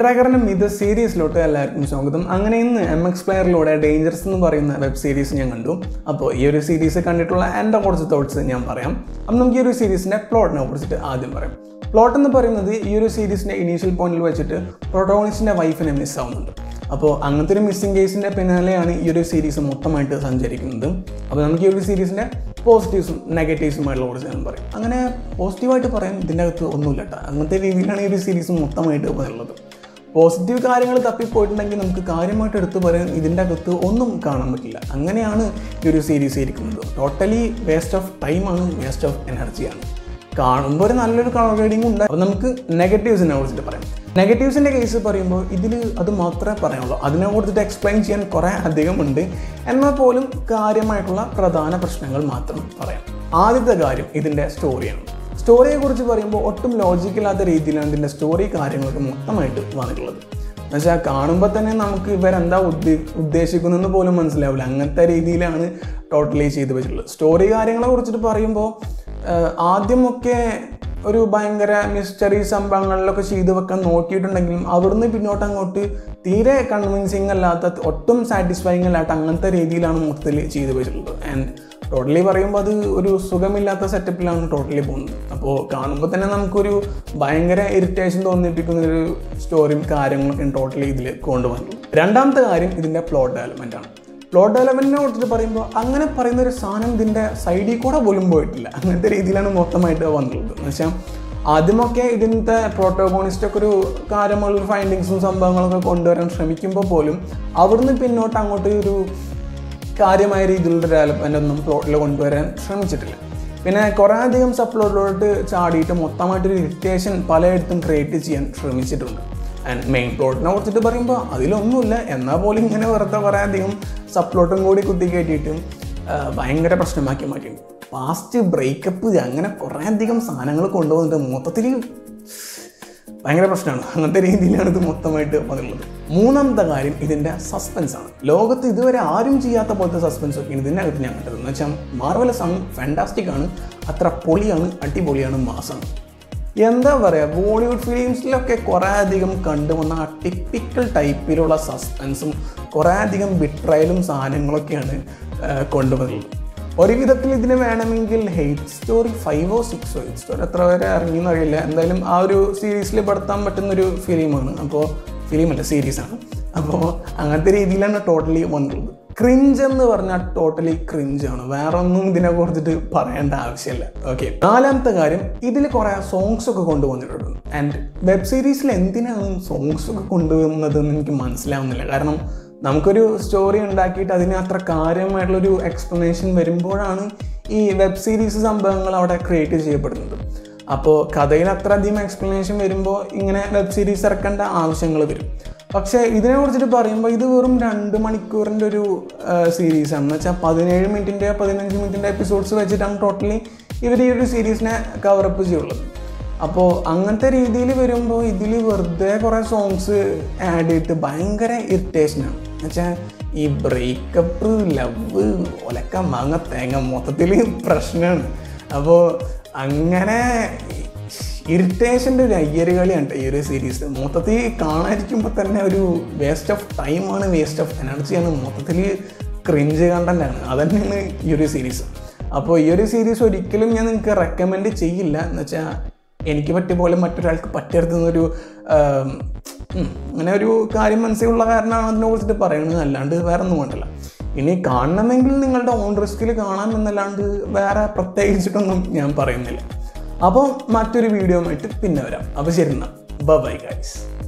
ട്രാക്കറിൻ്റെ മിത സീരീസിലോട്ട് എല്ലാവർക്കും സ്വാഗതം അങ്ങനെ ഇന്ന് എം എക്സ് പ്ലെയറിലൂടെ ഡേഞ്ചർസ് എന്ന് പറയുന്ന വെബ് സീരീസ് ഞാൻ കണ്ടു അപ്പോൾ ഈ ഒരു സീരീസ് കണ്ടിട്ടുള്ള എൻ്റെ കുറച്ച് തോട്ട്സ് ഞാൻ പറയാം അപ്പം നമുക്ക് ഈ ഒരു സീരീസിൻ്റെ പ്ലോട്ടിനെ കുറിച്ചിട്ട് ആദ്യം പറയാം പ്ലോട്ട് എന്ന് പറയുന്നത് ഈ ഒരു സീരീസിൻ്റെ ഇനീഷ്യൽ പോയിന്റിൽ വെച്ചിട്ട് പ്രൊട്ടോണിസ്റ്റിൻ്റെ വൈഫിനെ മിസ് ആവുന്നുണ്ട് അപ്പോൾ അങ്ങനത്തെ ഒരു മിസ്സിംഗ് കേസിൻ്റെ പിന്നാലെയാണ് ഈ ഒരു സീരീസ് മൊത്തമായിട്ട് സഞ്ചരിക്കുന്നത് അപ്പോൾ നമുക്ക് ഈ ഒരു സീരീസിൻ്റെ പോസിറ്റീവ്സും നെഗറ്റീവ്സുമായിട്ടുള്ള കുറച്ച് ഞാൻ പറയും അങ്ങനെ പോസിറ്റീവായിട്ട് പറയാൻ ഇതിൻ്റെ അകത്ത് ഒന്നുമില്ല കേട്ടോ അങ്ങനത്തെ രീതിയിലാണ് ഈ ഒരു സീരീസ് മൊത്തമായിട്ട് ഉള്ളത് പോസിറ്റീവ് കാര്യങ്ങൾ തപ്പിപ്പോയിട്ടുണ്ടെങ്കിൽ നമുക്ക് കാര്യമായിട്ട് എടുത്തു പറയാൻ ഇതിൻ്റെ അകത്ത് ഒന്നും കാണാൻ പറ്റില്ല അങ്ങനെയാണ് ഈ ഒരു സീരീസ് ഇരിക്കുന്നത് ടോട്ടലി വേസ്റ്റ് ഓഫ് ടൈമാണ് വേസ്റ്റ് ഓഫ് എനർജിയാണ് കാണുമ്പോൾ ഒരു നല്ലൊരു കളർ റീഡിംഗ് ഉണ്ട് അപ്പോൾ നമുക്ക് നെഗറ്റീവ്സിനെ കുറിച്ചിട്ട് പറയാം നെഗറ്റീവ്സിൻ്റെ കേസ് പറയുമ്പോൾ ഇതിൽ അത് മാത്രമേ പറയാനുള്ളൂ അതിനെ കുറിച്ചിട്ട് എക്സ്പ്ലെയിൻ ചെയ്യാൻ കുറേ അധികം ഉണ്ട് എന്നാൽ പോലും കാര്യമായിട്ടുള്ള പ്രധാന പ്രശ്നങ്ങൾ മാത്രം പറയാം ആദ്യത്തെ കാര്യം ഇതിൻ്റെ സ്റ്റോറിയാണ് സ്റ്റോറിയെ കുറിച്ച് പറയുമ്പോൾ ഒട്ടും ലോജിക്കില്ലാത്ത രീതിയിലാണ് ഇതിൻ്റെ സ്റ്റോറി കാര്യങ്ങളൊക്കെ മൊത്തമായിട്ട് വന്നിട്ടുള്ളത് എന്നുവെച്ചാൽ കാണുമ്പോൾ തന്നെ നമുക്ക് ഇവരെന്താ ഉദ്ദേ ഉദ്ദേശിക്കുന്നതെന്ന് പോലും മനസ്സിലാവില്ല അങ്ങനത്തെ രീതിയിലാണ് ടോട്ടലി ചെയ്ത് വെച്ചിട്ടുള്ളത് സ്റ്റോറി കാര്യങ്ങളെ കുറിച്ചിട്ട് പറയുമ്പോൾ ആഹ് ആദ്യമൊക്കെ ഒരു ഭയങ്കര മിസ്റ്ററി സംഭവങ്ങളിലൊക്കെ ചെയ്തു വെക്കാൻ നോക്കിയിട്ടുണ്ടെങ്കിലും അവിടുന്ന് പിന്നോട്ട് അങ്ങോട്ട് തീരെ കൺവിൻസിങ് അല്ലാത്ത ഒട്ടും സാറ്റിസ്ഫൈങ് അല്ലാത്ത അങ്ങനത്തെ രീതിയിലാണ് മൊത്തത്തിൽ ചെയ്തു വെച്ചിട്ടുള്ളത് ആൻഡ് ടോട്ടലി പറയുമ്പോൾ അത് ഒരു സുഖമില്ലാത്ത സെറ്റപ്പിലാണ് ടോട്ടലി പോകുന്നത് അപ്പോൾ കാണുമ്പോൾ തന്നെ നമുക്കൊരു ഭയങ്കര ഇറിറ്റേഷൻ തോന്നിപ്പിക്കുന്ന ഒരു സ്റ്റോറിയും കാര്യങ്ങളൊക്കെ ടോട്ടലി ഇതിൽ കൊണ്ടുവന്നിട്ടുള്ളത് രണ്ടാമത്തെ കാര്യം ഇതിൻ്റെ പ്ലോട്ട് ഡെവലപ്മെൻ്റ് ആണ് പ്ലോട്ട് ഡെവലപ്മെൻറ്റിനെ കുറിച്ചിട്ട് പറയുമ്പോൾ അങ്ങനെ പറയുന്ന ഒരു സാധനം ഇതിൻ്റെ സൈഡിൽ കൂടെ പോലും പോയിട്ടില്ല അങ്ങനത്തെ രീതിയിലാണ് മൊത്തമായിട്ട് വന്നിട്ടുള്ളത് എന്ന് വെച്ചാൽ ആദ്യമൊക്കെ ഇതിൻ്റെ പ്രോട്ടോഗോണിസ്റ്റൊക്കെ ഒരു കാര്യമുള്ള ഫൈൻഡിങ്സും സംഭവങ്ങളൊക്കെ കൊണ്ടുവരാൻ ശ്രമിക്കുമ്പോൾ പോലും അവിടുന്ന് പിന്നോട്ട് അങ്ങോട്ട് ഒരു കാര്യമായ രീതിയിലുള്ള ഡെവലപ്മെൻ്റ് ഒന്നും പ്ലോട്ടിൽ കൊണ്ടുവരാൻ ശ്രമിച്ചിട്ടില്ല പിന്നെ കുറേ അധികം സപ്ലോട്ടിലോട്ട് ചാടിയിട്ട് മൊത്തമായിട്ടൊരു ഇറിറ്റേഷൻ പലയിടത്തും ക്രിയേറ്റ് ചെയ്യാൻ ശ്രമിച്ചിട്ടുണ്ട് ആൻഡ് മെയിൻ പ്ലോട്ടിനെ കുറിച്ചിട്ട് പറയുമ്പോൾ അതിലൊന്നുമില്ല എന്നാൽ പോലും ഇങ്ങനെ വെറുതെ കുറേ അധികം സപ്ലോട്ടും കൂടി കുത്തി കയറ്റിയിട്ട് ആ, ഭയങ്കര പ്രശ്നമാക്കി മാറ്റിയിട്ടുണ്ട് പാസ്റ്റ് ബ്രേക്കപ്പ് അങ്ങനെ കുറേ അധികം സാധനങ്ങൾ കൊണ്ടുവന്നിട്ട് മൊത്തത്തിൽ ഭയങ്കര പ്രശ്നമാണ് അങ്ങനത്തെ രീതിയിലാണ് ഇത് മൊത്തമായിട്ട് വന്നിട്ടുള്ളത് മൂന്നാമത്തെ കാര്യം ഇതിൻ്റെ സസ്പെൻസ് ആണ് ലോകത്ത് ഇതുവരെ ആരും ചെയ്യാത്ത പോലത്തെ സസ്പെൻസ് ഒക്കെയാണ് ഇതിൻ്റെ അകത്ത് ഞാൻ കണ്ടത് എന്ന് വെച്ചാൽ മാർവലസ് ആണ് ഫാൻറ്റാസ്റ്റിക് ആണ് അത്ര പൊളിയാണ് അടിപൊളിയാണ് മാസമാണ് എന്താ പറയുക ബോളിവുഡ് ഫിലിംസിലൊക്കെ കുറേ അധികം കണ്ടുവന്ന ആ ടിപ്പിക്കൽ ടൈപ്പിലുള്ള സസ്പെൻസും കുറേ അധികം ബിട്രയലും സാധനങ്ങളൊക്കെയാണ് ആ, കൊണ്ടുവന്നിട്ടുള്ളത് ഒരു വിധത്തിൽ ഇതിന് വേണമെങ്കിൽ ഹെയ്റ്റ് സ്റ്റോറി ഫൈവോ സിക്സോ ഹെയ്റ്റ് സ്റ്റോറി എത്ര വരെ ഇറങ്ങിയെന്ന് അറിയില്ല എന്തായാലും ആ ഒരു സീരീസിൽ പെടുത്താൻ പറ്റുന്നൊരു ഫിലിമാണ് അപ്പോൾ ഫിലിമല്ല സീരീസാണ് അപ്പോൾ അങ്ങനത്തെ രീതിയിലാണ് ടോട്ടലി വന്നിട്ടുള്ളത് ക്രിഞ്ച് എന്ന് പറഞ്ഞാൽ ടോട്ടലി ക്രിഞ്ചാണ് വേറെ ഒന്നും ഇതിനെ കുറിച്ചിട്ട് പറയേണ്ട ആവശ്യമില്ല ഓക്കെ നാലാമത്തെ കാര്യം ഇതിൽ കുറേ സോങ്സ് ഒക്കെ കൊണ്ടുവന്നിട്ടുണ്ട് ആൻഡ് വെബ് സീരീസിൽ എന്തിനാണ് സോങ്സ് ഒക്കെ കൊണ്ടുവന്നതെന്ന് എനിക്ക് മനസ്സിലാവുന്നില്ല കാരണം നമുക്കൊരു സ്റ്റോറി ഉണ്ടാക്കിയിട്ട് അതിന് അത്ര കാര്യമായിട്ടുള്ളൊരു എക്സ്പ്ലനേഷൻ വരുമ്പോഴാണ് ഈ വെബ് സീരീസ് സംഭവങ്ങൾ അവിടെ ക്രിയേറ്റ് ചെയ്യപ്പെടുന്നത് അപ്പോൾ കഥയിൽ അത്ര അധികം എക്സ്പ്ലനേഷൻ വരുമ്പോൾ ഇങ്ങനെ വെബ് സീരീസ് ഇറക്കേണ്ട ആവശ്യങ്ങൾ വരും പക്ഷേ ഇതിനെ കുറിച്ചിട്ട് പറയുമ്പോൾ ഇത് വെറും രണ്ട് മണിക്കൂറിൻ്റെ ഒരു സീരീസാണ് എന്ന് വെച്ചാൽ പതിനേഴ് മിനിറ്റിൻ്റെ പതിനഞ്ച് മിനിറ്റിൻ്റെ എപ്പിസോഡ്സ് വെച്ചിട്ടാണ് ടോട്ടലി ഇവർ ഈ ഒരു സീരീസിനെ കവറപ്പ് ചെയ്യുള്ളത് അപ്പോൾ അങ്ങനത്തെ രീതിയിൽ വരുമ്പോൾ ഇതിൽ വെറുതെ കുറേ സോങ്സ് ആഡ് ചെയ്തിട്ട് ഭയങ്കര ഇറിറ്റേഷനാണ് എന്നുവെച്ചാൽ ഈ ബ്രേക്കപ്പ് ലവ് ഒലക്ക മാങ്ങ തേങ്ങ മൊത്തത്തിൽ പ്രശ്നമാണ് അപ്പോൾ അങ്ങനെ ഇറിറ്റേഷൻ്റെ ഒരു അയ്യര് കളിയാണ് ട്ടോ ഈ ഒരു സീരീസ് മൊത്തത്തിൽ കാണാതിരിക്കുമ്പോൾ തന്നെ ഒരു വേസ്റ്റ് ഓഫ് ടൈമാണ് വേസ്റ്റ് ഓഫ് എനർജിയാണ് മൊത്തത്തിൽ ക്രിഞ്ച് കണ്ടൻ്റാണ് അതന്നെയാണ് ഈ ഒരു സീരീസ് അപ്പോൾ ഈ ഒരു സീരീസ് ഒരിക്കലും ഞാൻ നിങ്ങൾക്ക് റെക്കമെൻഡ് ചെയ്യില്ല എന്ന് വെച്ചാൽ എനിക്ക് പറ്റിയ പോലെ മറ്റൊരാൾക്ക് പറ്റരുതെന്നൊരു ആം, ഉം, അങ്ങനെ ഒരു കാര്യം മനസ്സിലുള്ള കാരണമാണ് അതിനെ കുറിച്ചിട്ട് പറയുന്നത് അല്ലാണ്ട് വേറെ ഒന്നും വേണ്ടല്ല ഇനി കാണണമെങ്കിൽ നിങ്ങളുടെ ഓൺ റിസ്കിൽ കാണാം എന്നല്ലാണ്ട് വേറെ പ്രത്യേകിച്ചിട്ടൊന്നും ഞാൻ പറയുന്നില്ല അപ്പോൾ മറ്റൊരു വീഡിയോ ആയിട്ട് പിന്നെ വരാം അപ്പോൾ ശരി എന്നാൽ ബൈ ഗൈസ്